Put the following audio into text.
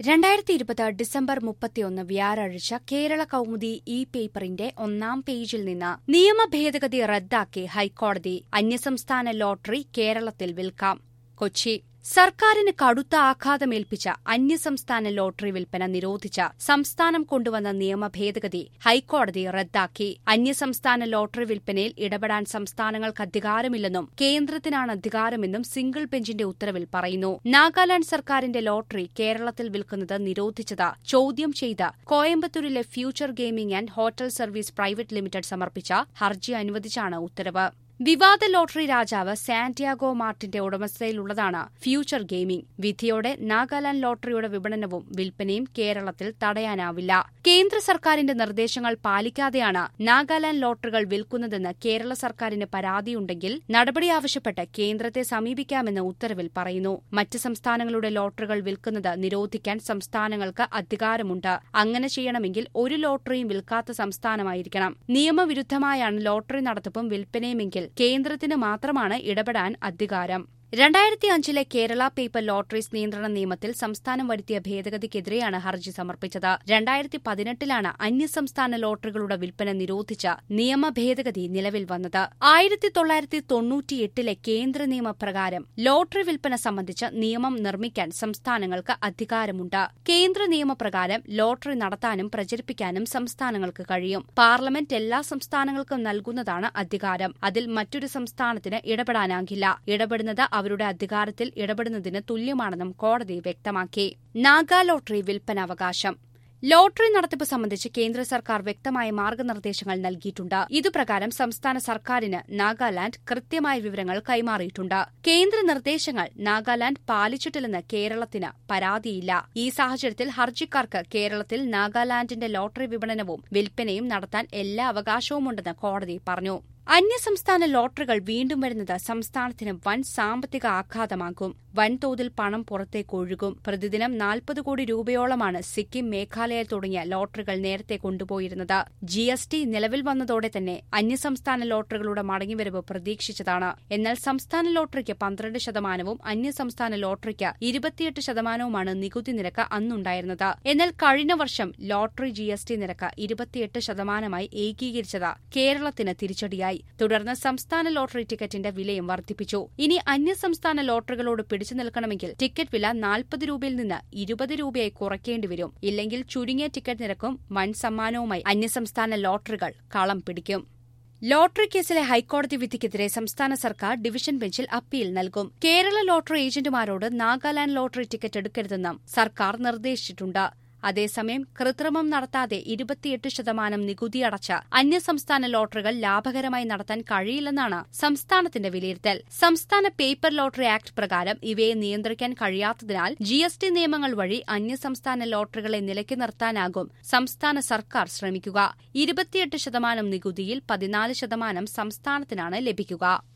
രണ്ടായിരത്തി ഇരുപത് ഡിസംബർ മുപ്പത്തിയൊന്ന് വ്യാഴാഴ്ച കേരള കൗമുദി ഇ പേപ്പറിന്റെ ഒന്നാം പേജിൽ നിന്ന് നിയമ ഭേദഗതി റദ്ദാക്കി ഹൈക്കോടതി അന്യസംസ്ഥാന ലോട്ടറി കേരളത്തിൽ വിൽക്കാം കൊച്ചി സർക്കാരിന് കടുത്ത ആഘാതമേൽപ്പിച്ച അന്യസംസ്ഥാന ലോട്ടറി വിൽപ്പന നിരോധിച്ച സംസ്ഥാനം കൊണ്ടുവന്ന നിയമ ഭേദഗതി ഹൈക്കോടതി റദ്ദാക്കി അന്യസംസ്ഥാന ലോട്ടറി വിൽപ്പനയിൽ ഇടപെടാൻ സംസ്ഥാനങ്ങൾക്ക് അധികാരമില്ലെന്നും കേന്ദ്രത്തിനാണ് അധികാരമെന്നും സിംഗിൾ ബെഞ്ചിന്റെ ഉത്തരവിൽ പറയുന്നു നാഗാലാന്റ് സർക്കാരിന്റെ ലോട്ടറി കേരളത്തിൽ വിൽക്കുന്നത് നിരോധിച്ചത് ചോദ്യം ചെയ്ത് കോയമ്പത്തൂരിലെ future gaming and hotel service private limited സമർപ്പിച്ച ഹർജി അനുവദിച്ചാണ് ഉത്തരവ് വിവാദ ലോട്ടറി രാജാവ് സാന്റിയാഗോ മാർട്ടിന്റെ ഉടമസ്ഥതയിലുള്ളതാണ് ഫ്യൂച്ചർ ഗെയിമിംഗ് വിധിയോടെ നാഗാലാന്റ് ലോട്ടറിയുടെ വിപണനവും വിൽപ്പനയും കേരളത്തിൽ തടയാനാവില്ല കേന്ദ്ര സർക്കാരിന്റെ നിർദ്ദേശങ്ങൾ പാലിക്കാതെയാണ് നാഗാലാന്റ് ലോട്ടറികൾ വിൽക്കുന്നതെന്ന് കേരള സർക്കാരിന് പരാതിയുണ്ടെങ്കിൽ നടപടി ആവശ്യപ്പെട്ട് കേന്ദ്രത്തെ സമീപിക്കാമെന്ന് ഉത്തരവിൽ പറയുന്നു മറ്റ് സംസ്ഥാനങ്ങളുടെ ലോട്ടറികൾ വിൽക്കുന്നത് നിരോധിക്കാൻ സംസ്ഥാനങ്ങൾക്ക് അധികാരമുണ്ട് അങ്ങനെ ചെയ്യണമെങ്കിൽ ഒരു ലോട്ടറിയും വിൽക്കാത്ത സംസ്ഥാനമായിരിക്കണം നിയമവിരുദ്ധമായാണ് ലോട്ടറി നടത്തിപ്പും വിൽപ്പനയുമെങ്കിൽ കേന്ദ്രത്തിന് മാത്രമാണ് ഇടപെടാൻ അധികാരം രണ്ടായിരത്തി അഞ്ചിലെ കേരള പേപ്പർ ലോട്ടറീസ് നിയന്ത്രണ നിയമത്തിൽ സംസ്ഥാനം വരുത്തിയ ഭേദഗതിക്കെതിരെയാണ് ഹർജി സമർപ്പിച്ചത് രണ്ടായിരത്തി പതിനെട്ടിലാണ് അന്യസംസ്ഥാന ലോട്ടറികളുടെ വിൽപ്പന നിരോധിച്ച നിയമ ഭേദഗതി നിലവിൽ വന്നത് ആയിരത്തി തൊള്ളായിരത്തി തൊണ്ണൂറ്റിയെട്ടിലെ കേന്ദ്ര നിയമപ്രകാരം ലോട്ടറി വിൽപ്പന സംബന്ധിച്ച് നിയമം നിർമ്മിക്കാൻ സംസ്ഥാനങ്ങൾക്ക് അധികാരമുണ്ട് കേന്ദ്ര നിയമപ്രകാരം ലോട്ടറി നടത്താനും പ്രചരിപ്പിക്കാനും സംസ്ഥാനങ്ങൾക്ക് കഴിയും പാർലമെന്റ് എല്ലാ സംസ്ഥാനങ്ങൾക്കും നൽകുന്നതാണ് അധികാരം അതിൽ മറ്റൊരു സംസ്ഥാനത്തിന് ഇടപെടാനാകില്ല ഇടപെടുന്നത് അവരുടെ അധികാരത്തിൽ ഇടപെടുന്നതിന് തുല്യമാണെന്നും കോടതി വ്യക്തമാക്കി നാഗാ ലോട്ടറി വിൽപ്പനാവകാശം ലോട്ടറി നടത്തിപ്പ് സംബന്ധിച്ച് കേന്ദ്ര സർക്കാർ വ്യക്തമായ മാർഗനിർദ്ദേശങ്ങൾ നൽകിയിട്ടുണ്ട് ഇതുപ്രകാരം സംസ്ഥാന സർക്കാരിന് നാഗാലാന്റ് കൃത്യമായ വിവരങ്ങൾ കൈമാറിയിട്ടുണ്ട് കേന്ദ്ര നിർദ്ദേശങ്ങൾ നാഗാലാന്റ് പാലിച്ചിട്ടില്ലെന്ന് കേരളത്തിന് പരാതിയില്ല ഈ സാഹചര്യത്തിൽ ഹർജിക്കാർക്ക് കേരളത്തിൽ നാഗാലാന്റിന്റെ ലോട്ടറി വിപണനവും വിൽപ്പനയും നടത്താൻ എല്ലാ അവകാശവുമുണ്ടെന്ന് കോടതി പറഞ്ഞു അന്യസംസ്ഥാന ലോട്ടറികൾ വീണ്ടും വരുന്നത് സംസ്ഥാനത്തിന് വൻ സാമ്പത്തിക ആഘാതമാകും വൻതോതിൽ പണം പുറത്തേക്ക് ഒഴുകും പ്രതിദിനം നാൽപ്പത് കോടി രൂപയോളമാണ് സിക്കിം മേഘാലയ തുടങ്ങിയ ലോട്ടറികൾ നേരത്തെ കൊണ്ടുപോയിരുന്നത് ജി എസ് ടി നിലവിൽ വന്നതോടെ തന്നെ അന്യസംസ്ഥാന ലോട്ടറികളുടെ മടങ്ങിവരവ് പ്രതീക്ഷിച്ചതാണ് എന്നാൽ സംസ്ഥാന ലോട്ടറിക്ക് പന്ത്രണ്ട് ശതമാനവും അന്യസംസ്ഥാന ലോട്ടറിക്ക് ഇരുപത്തിയെട്ട് ശതമാനവുമാണ് നികുതി നിരക്ക് അന്നുണ്ടായിരുന്നത് എന്നാൽ കഴിഞ്ഞ വർഷം ലോട്ടറി ജി എസ് ടി നിരക്ക് ഇരുപത്തിയെട്ട് ശതമാനമായി ഏകീകരിച്ചത് കേരളത്തിന് തിരിച്ചടിയായി തുടർന്ന് സംസ്ഥാന ലോട്ടറി ടിക്കറ്റിന്റെ വിലയും വർദ്ധിപ്പിച്ചു ഇനി അന്യസംസ്ഥാന ലോട്ടറികളോട് പിടിച്ചു നിൽക്കണമെങ്കിൽ ടിക്കറ്റ് വില നാൽപ്പത് രൂപയിൽ നിന്ന് ഇരുപത് രൂപയായി കുറയ്ക്കേണ്ടിവരും ഇല്ലെങ്കിൽ ചുരുങ്ങിയ ടിക്കറ്റ് നിരക്കും വൻ സമ്മാനവുമായി അന്യസംസ്ഥാന ലോട്ടറികൾ കളം പിടിക്കും ലോട്ടറി കേസിലെ ഹൈക്കോടതി വിധിക്കെതിരെ സംസ്ഥാന സർക്കാർ ഡിവിഷൻ ബെഞ്ചിൽ അപ്പീൽ നൽകും കേരള ലോട്ടറി ഏജന്റുമാരോട് നാഗാലാന്റ് ലോട്ടറി ടിക്കറ്റ് എടുക്കരുതെന്നും സർക്കാർ നിർദ്ദേശിച്ചിട്ടുണ്ട് അതേസമയം കൃത്രിമം നടത്താതെ ഇരുപത്തിയെട്ട് ശതമാനം നികുതി അടച്ച അന്യസംസ്ഥാന ലോട്ടറികൾ ലാഭകരമായി നടത്താൻ കഴിയില്ലെന്നാണ് സംസ്ഥാനത്തിന്റെ വിലയിരുത്തൽ സംസ്ഥാന പേപ്പർ ലോട്ടറി ആക്ട് പ്രകാരം ഇവയെ നിയന്ത്രിക്കാൻ കഴിയാത്തതിനാൽ ജി എസ് ടി നിയമങ്ങൾ വഴി അന്യസംസ്ഥാന ലോട്ടറികളെ നിലയ്ക്ക് നിർത്താനാകും സംസ്ഥാന സർക്കാർ ശ്രമിക്കുക ഇരുപത്തിയെട്ട് ശതമാനം നികുതിയിൽ പതിനാല് ശതമാനം സംസ്ഥാനത്തിനാണ് ലഭിക്കുക